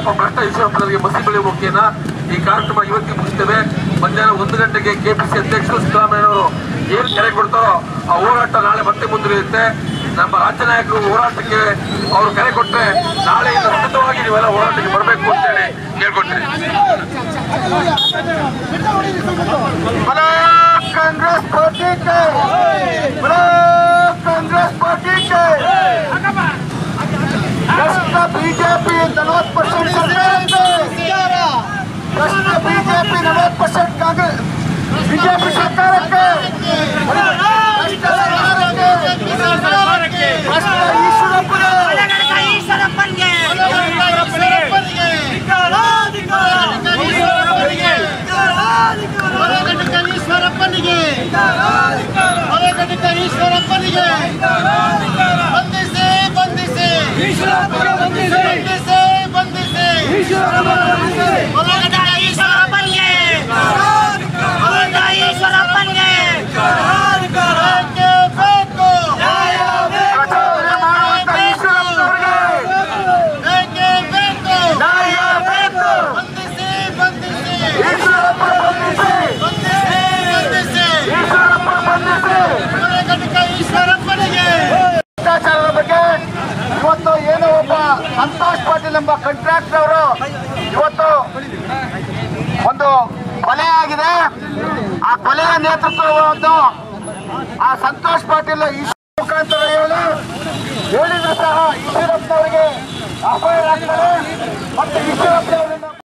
ಈಶ್ವರಪ್ಪ ಭ್ರಷ್ಟ ಈಶ್ವರಪ್ಪನವರಿಗೆ ಮಸಿ ಬೆಳೆ ಮುಖೇನ ಈ ಕಾರ್ಯಕ್ರಮ ಇವತ್ತಿಗೆ ಮುಗಿಸ್ತೇವೆ ಮಧ್ಯಾಹ್ನ ಒಂದು ಗಂಟೆಗೆ ಕೆಪಿಸಿ ಅಧ್ಯಕ್ಷರು ಸಿದ್ದರಾಮಯ್ಯನವರು ಏನ್ ಕರೆ ಕೊಡ್ತಾರೋ ಆ ಹೋರಾಟ ನಾಳೆ ಮತ್ತೆ ಮುಂದುವರಿಯುತ್ತೆ ನಮ್ಮ ರಾಜ್ಯ ನಾಯಕರು ಹೋರಾಟಕ್ಕೆ ಅವರು ಕರೆ ಕೊಟ್ರೆ ನಾಳೆಯಿಂದ ಸತತವಾಗಿ ನೀವೆಲ್ಲ ಹೋರಾಟಕ್ಕೆ ಬರಬೇಕು ಅಂತೇಳಿ ಕೇಳ್ಕೊಳ್ತೀನಿ बोलो कांग्रेस पार्टी के बोलो कांग्रेस पार्टी के ಭ್ರಷ್ಟ ಬಿಜೆಪಿ ನಲವತ್ತು ಪರ್ಸೆಂಟ್ ಸರ್ಕಾರಕ್ಕೆ ಭ್ರಷ್ಟ ಬಿಜೆಪಿ ನಲವತ್ತು ಪರ್ಸೆಂಟ್ ಕಾಂಗ್ರೆಸ್ ಬಿಜೆಪಿ ಸರ್ಕಾರಕ್ಕೆ ಭ್ರಷ್ಟ ಸರ್ಕಾರಕ್ಕೆ ಭ್ರಷ್ಟ ಈಶ್ವರಪ್ಪನ ಈಶ್ವರಪ್ಪನ್ಗೆ ಈಶ್ವರಪ್ಪನಿಗೆ ಈಶ್ವರಪ್ಪನಿಗೆ ಬಂಧಿಸಿ ಬಂಧಿಸಿ ಬಂಧಿಸಿ ಬಂಧಿಸಿ ಹೊಲಗದ ಈಶ್ವರಪ್ಪನ್ಗೆ ಹೊಲಗದ ಈಶ್ವರಪ್ಪನ್ಗೆ ಬೇಕೇ ಬೇಕು ಪ್ರಚೋದನೆ ಮಾಡುವಂತ ಈಶ್ವರಪ್ಪನವರಿಗೆ ಬೇಕೇ ಬೇಕು ಬಂಧಿಸಿ ಬಂಧಿಸಿ ಈಶ್ವರಪ್ಪ ಬಂಧಿಸಿ ಬಂಧಿಸಿ ಬಂಧಿಸಿ ಈಶ್ವರಪ್ಪ ಬಂಧಿಸಿ ಘಟಕ ಈಶ್ವರಪ್ಪನಿಗೆ ಭ್ರಷ್ಟಾಚಾರದ ಬಗ್ಗೆ ಇವತ್ತು ಏನೋ ಒಬ್ಬ ಸಂತೋಷ್ ಪಾಟೀಲ್ ಎಂಬ ಕಾಂಟ್ರಾಕ್ಟರ್ ಅವರು ಇವತ್ತು ಒಂದು ಕೊಲೆ ಆಗಿದೆ ಆ ಕೊಲೆಯ ನೇತೃತ್ವವನ್ನು ಆ ಸಂತೋಷ್ ಪಾಟೀಲ್ ಈಶ್ವರ ಮುಖಾಂತರ ಹೇಳಿ ಹೇಳಿದ್ರು ಸಹ ಈಶ್ವರಪ್ಪನವರಿಗೆ ಅಪಾಯ ಆಗ್ತಾರೆ ಮತ್ತೆ ಈಶ್ವರಪ್ಪನವರನ್ನು